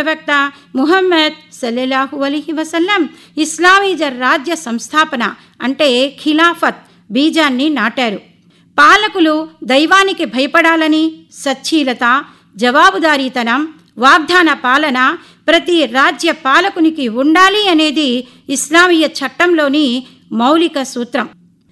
ప్రవక్త ముహమ్మద్ సల్లెలాహు అలీహి వసల్లం ఇస్లామీజ రాజ్య సంస్థాపన అంటే ఖిలాఫత్ బీజాన్ని నాటారు పాలకులు దైవానికి భయపడాలని సచ్చీలత జవాబుదారీతనం వాగ్దాన పాలన ప్రతి రాజ్య పాలకునికి ఉండాలి అనేది ఇస్లామీయ చట్టంలోని మౌలిక సూత్రం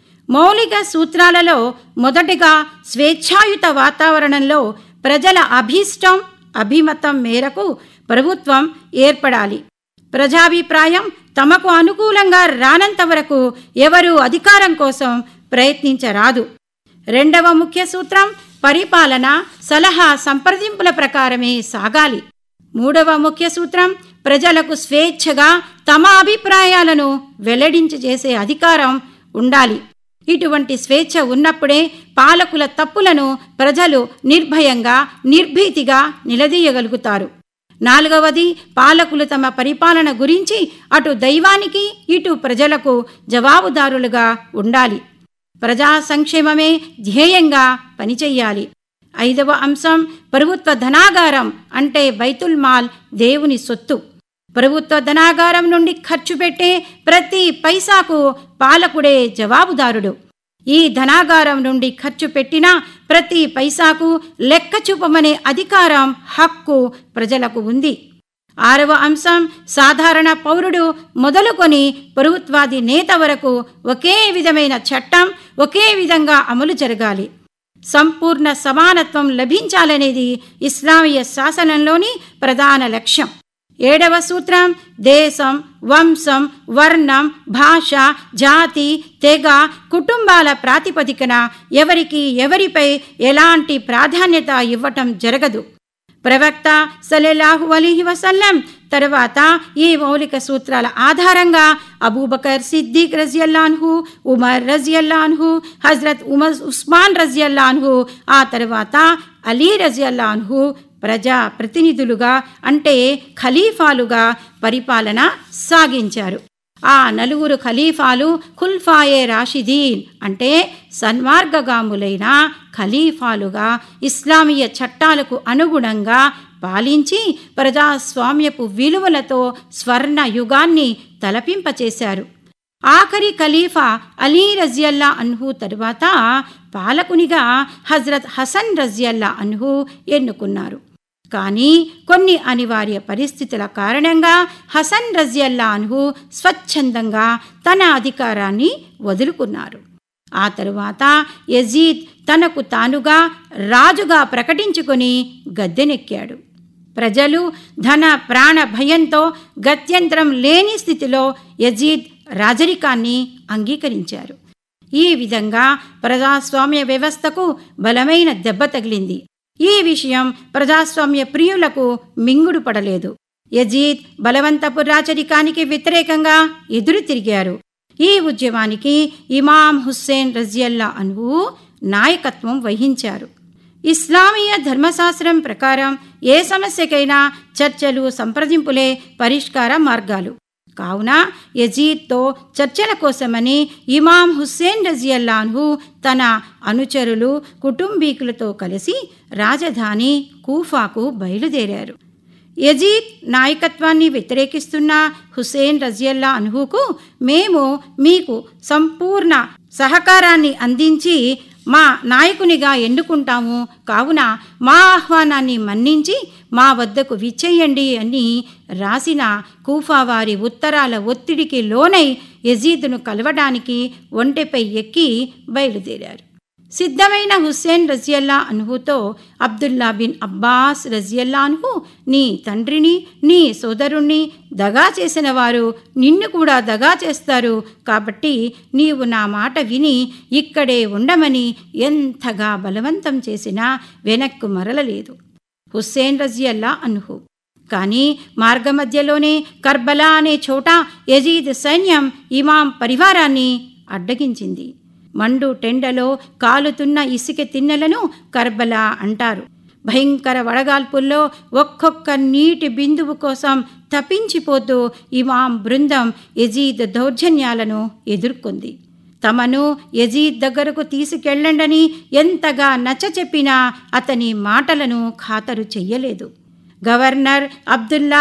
మౌలిక సూత్రాలలో మొదటగా స్వేచ్ఛాయుత వాతావరణంలో ప్రజల అభీష్టం అభిమతం మేరకు ప్రభుత్వం ఏర్పడాలి ప్రజాభిప్రాయం తమకు అనుకూలంగా రానంత వరకు ఎవరూ అధికారం కోసం ప్రయత్నించరాదు రెండవ ముఖ్య సూత్రం పరిపాలన సలహా సంప్రదింపుల ప్రకారమే సాగాలి మూడవ ముఖ్య సూత్రం ప్రజలకు స్వేచ్ఛగా తమ అభిప్రాయాలను వెల్లడించి చేసే అధికారం ఉండాలి ఇటువంటి స్వేచ్ఛ ఉన్నప్పుడే పాలకుల తప్పులను ప్రజలు నిర్భయంగా నిర్భీతిగా నిలదీయగలుగుతారు నాలుగవది పాలకులు తమ పరిపాలన గురించి అటు దైవానికి ఇటు ప్రజలకు జవాబుదారులుగా ఉండాలి ప్రజా సంక్షేమమే ధ్యేయంగా పనిచెయ్యాలి ఐదవ అంశం ప్రభుత్వ ధనాగారం అంటే బైతుల్ మాల్ దేవుని సొత్తు ప్రభుత్వ ధనాగారం నుండి ఖర్చు పెట్టే ప్రతి పైసాకు పాలకుడే జవాబుదారుడు ఈ ధనాగారం నుండి ఖర్చు పెట్టిన ప్రతి పైసాకు లెక్క చూపమనే అధికారం హక్కు ప్రజలకు ఉంది ఆరవ అంశం సాధారణ పౌరుడు మొదలుకొని ప్రభుత్వాది నేత వరకు ఒకే విధమైన చట్టం ఒకే విధంగా అమలు జరగాలి సంపూర్ణ సమానత్వం లభించాలనేది ఇస్లామీయ శాసనంలోని ప్రధాన లక్ష్యం ఏడవ సూత్రం దేశం వంశం వర్ణం భాష జాతి తెగ కుటుంబాల ప్రాతిపదికన ఎవరికి ఎవరిపై ఎలాంటి ప్రాధాన్యత ఇవ్వటం జరగదు ప్రవక్త సలెలాహు అలీహి వసల్లం తర్వాత ఈ మౌలిక సూత్రాల ఆధారంగా అబూబకర్ సిద్దిక్ రజియల్లాన్హు ఉమర్ రజియల్లాన్హు హజరత్ ఉమర్ ఉస్మాన్ రజియల్లాన్హు ఆ తర్వాత అలీ రజియల్లాన్హు ప్రజా ప్రతినిధులుగా అంటే ఖలీఫాలుగా పరిపాలన సాగించారు ఆ నలుగురు ఖలీఫాలు ఖుల్ఫాయే రాషిదీన్ అంటే సన్మార్గగాములైన ఖలీఫాలుగా ఇస్లామీయ చట్టాలకు అనుగుణంగా పాలించి ప్రజాస్వామ్యపు విలువలతో స్వర్ణ యుగాన్ని తలపింపచేశారు ఆఖరి ఖలీఫా అలీ రజియల్లా అన్హు తరువాత పాలకునిగా హజరత్ హసన్ రజియల్లా అన్హు ఎన్నుకున్నారు కానీ కొన్ని అనివార్య పరిస్థితుల కారణంగా హసన్ రజియల్లా అన్హు స్వచ్ఛందంగా తన అధికారాన్ని వదులుకున్నారు ఆ తరువాత యజీద్ తనకు తానుగా రాజుగా ప్రకటించుకొని గద్దెనెక్కాడు ప్రజలు ధన ప్రాణ భయంతో గత్యంతరం లేని స్థితిలో యజీద్ రాజరికాన్ని అంగీకరించారు ఈ విధంగా ప్రజాస్వామ్య వ్యవస్థకు బలమైన దెబ్బ తగిలింది ఈ విషయం ప్రజాస్వామ్య ప్రియులకు మింగుడు పడలేదు యజీద్ బలవంతపు రాచరికానికి వ్యతిరేకంగా ఎదురు తిరిగారు ఈ ఉద్యమానికి ఇమాం హుస్సేన్ రజియల్లా అన్హు నాయకత్వం వహించారు ఇస్లామీయ ధర్మశాస్త్రం ప్రకారం ఏ సమస్యకైనా చర్చలు సంప్రదింపులే పరిష్కార మార్గాలు కావున యజీద్తో చర్చల కోసమని ఇమాం హుస్సేన్ రజియల్లాన్హు తన అనుచరులు కుటుంబీకులతో కలిసి రాజధాని కూఫాకు బయలుదేరారు యజీద్ నాయకత్వాన్ని వ్యతిరేకిస్తున్న హుసేన్ రజియల్లా అన్హుకు మేము మీకు సంపూర్ణ సహకారాన్ని అందించి మా నాయకునిగా ఎన్నుకుంటాము కావున మా ఆహ్వానాన్ని మన్నించి మా వద్దకు విచ్చేయండి అని రాసిన కూఫా వారి ఉత్తరాల ఒత్తిడికి లోనై యజీద్ను కలవడానికి ఒంటెపై ఎక్కి బయలుదేరారు సిద్ధమైన హుస్సేన్ రజియల్లా అన్హుతో అబ్దుల్లా బిన్ అబ్బాస్ రజియల్లా అన్హు నీ తండ్రిని నీ సోదరుణ్ణి దగా చేసిన వారు నిన్ను కూడా దగా చేస్తారు కాబట్టి నీవు నా మాట విని ఇక్కడే ఉండమని ఎంతగా బలవంతం చేసినా వెనక్కు మరలలేదు హుస్సేన్ రజియల్లా అన్హు కానీ మార్గమధ్యలోనే కర్బలా అనే చోట యజీద్ సైన్యం ఇమాం పరివారాన్ని అడ్డగించింది మండు టెండలో కాలుతున్న ఇసుక తిన్నెలను కర్బలా అంటారు భయంకర వడగాల్పుల్లో ఒక్కొక్క నీటి బిందువు కోసం తప్పించిపోతూ ఇమాం బృందం యజీద్ దౌర్జన్యాలను ఎదుర్కొంది తమను యజీద్ దగ్గరకు తీసుకెళ్ళండని ఎంతగా నచ్చచెప్పినా అతని మాటలను ఖాతరు చెయ్యలేదు గవర్నర్ అబ్దుల్లా